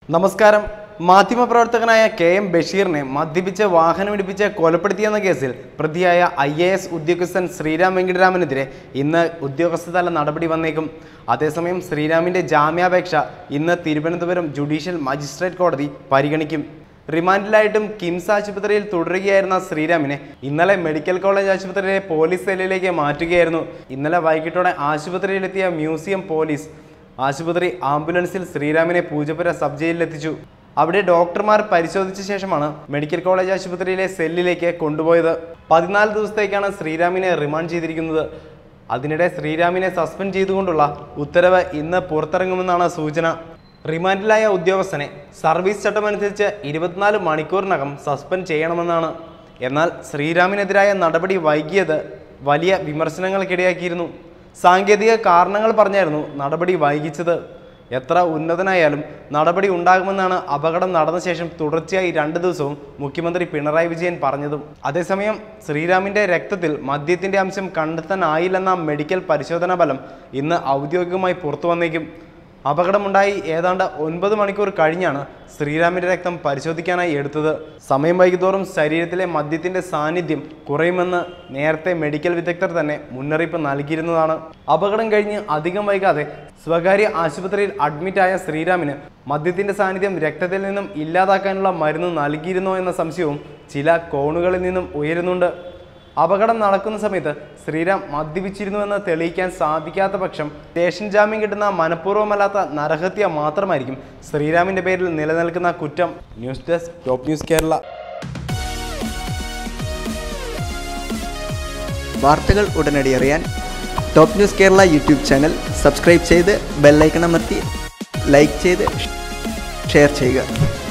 നമസ്കാരം മാധ്യമപ്രവർത്തകനായ K M ബഷീറിനെ മദ്യപിച്ച് വാഹനമിടിപ്പിച്ച് കൊലപ്പെടുത്തിയെന്ന കേസിൽ പ്രതിയായ ഐ എ എസ് ഉദ്യോഗസ്ഥൻ ശ്രീരാം വെങ്കിട്ടരാമനെതിരെ ഇന്ന് ഉദ്യോഗസ്ഥതല നടപടി വന്നേക്കും അതേസമയം ശ്രീരാമിന്റെ ജാമ്യാപേക്ഷ ഇന്ന് തിരുവനന്തപുരം ജുഡീഷ്യൽ മജിസ്ട്രേറ്റ് കോടതി പരിഗണിക്കും റിമാൻഡിലായിട്ടും കിംസ് ആശുപത്രിയിൽ തുടരുകയായിരുന്ന ശ്രീരാമിനെ ഇന്നലെ മെഡിക്കൽ കോളേജ് ആശുപത്രിയിലെ പോലീസ് സെല്ലിലേക്ക് മാറ്റുകയായിരുന്നു ഇന്നലെ വൈകിട്ടോടെ ആശുപത്രിയിലെത്തിയ മ്യൂസിയം പോലീസ് ആശുപത്രി ആംബുലൻസിൽ ശ്രീരാമിനെ പൂജപ്പുര സബ് ജയിലിലെത്തിച്ചു അവിടെ ഡോക്ടർമാർ പരിശോധിച്ച ശേഷമാണ് മെഡിക്കൽ കോളേജ് ആശുപത്രിയിലെ സെല്ലിലേക്ക് കൊണ്ടുപോയത് പതിനാല് ദിവസത്തേക്കാണ് ശ്രീരാമിനെ റിമാൻഡ് ചെയ്തിരിക്കുന്നത് അതിനിടെ ശ്രീരാമിനെ സസ്പെൻഡ് ചെയ്തുകൊണ്ടുള്ള ഉത്തരവ് ഇന്ന് പുറത്തിറങ്ങുമെന്നാണ് സൂചന റിമാൻഡിലായ ഉദ്യോഗസ്ഥനെ സർവീസ് ചട്ടമനുസരിച്ച് ഇരുപത്തിനാല് മണിക്കൂറിനകം സസ്പെൻഡ് ചെയ്യണമെന്നാണ് എന്നാൽ ശ്രീരാമിനെതിരായ നടപടി വൈകിയത് വലിയ വിമർശനങ്ങൾക്കിടയാക്കിയിരുന്നു സാങ്കേതിക കാരണങ്ങൾ പറഞ്ഞായിരുന്നു നടപടി വൈകിച്ചത് എത്ര ഉന്നതനായാലും നടപടി ഉണ്ടാകുമെന്നാണ് അപകടം നടന്ന ശേഷം തുടർച്ചയായി രണ്ട് ദിവസവും മുഖ്യമന്ത്രി പിണറായി വിജയൻ പറഞ്ഞതും അതേസമയം ശ്രീരാമിന്റെ രക്തത്തിൽ മദ്യത്തിന്റെ അംശം കണ്ടെത്താനായില്ലെന്ന മെഡിക്കൽ പരിശോധനാ ഫലം ഇന്ന് ഔദ്യോഗികമായി പുറത്തു വന്നേക്കും അപകടമുണ്ടായി ഏതാണ്ട് ഒൻപത് മണിക്കൂർ കഴിഞ്ഞാണ് ശ്രീരാമിന്റെ രക്തം പരിശോധിക്കാനായി എടുത്തത് സമയം വൈകുന്തോറും ശരീരത്തിലെ മദ്യത്തിന്റെ സാന്നിധ്യം കുറയുമെന്ന് നേരത്തെ മെഡിക്കൽ വിദഗ്ധർ തന്നെ മുന്നറിയിപ്പ് നൽകിയിരുന്നതാണ് അപകടം കഴിഞ്ഞ് അധികം വൈകാതെ സ്വകാര്യ ആശുപത്രിയിൽ അഡ്മിറ്റായ ശ്രീരാമിന് മദ്യത്തിന്റെ സാന്നിധ്യം രക്തത്തിൽ നിന്നും ഇല്ലാതാക്കാനുള്ള മരുന്ന് നൽകിയിരുന്നോ എന്ന സംശയവും ചില കോണുകളിൽ നിന്നും ഉയരുന്നുണ്ട് അപകടം നടക്കുന്ന സമയത്ത് ശ്രീരാം മദ്യപിച്ചിരുന്നുവെന്ന് തെളിയിക്കാൻ സാധിക്കാത്ത പക്ഷം സ്റ്റേഷൻ ജാമ്യം കിട്ടുന്ന മനഃപൂർവ്വമല്ലാത്ത നരഹത്യ മാത്രമായിരിക്കും ശ്രീരാമിന്റെ പേരിൽ നിലനിൽക്കുന്ന കുറ്റം news desk top news Kerala വാർത്തകൾ ഉടനടി അറിയാൻ top news Kerala YouTube channel subscribe ചെയ്ത് ബെല്ലൈക്കൺ അമർത്തി ലൈക്ക് ചെയ്ത് ഷെയർ ചെയ്യുക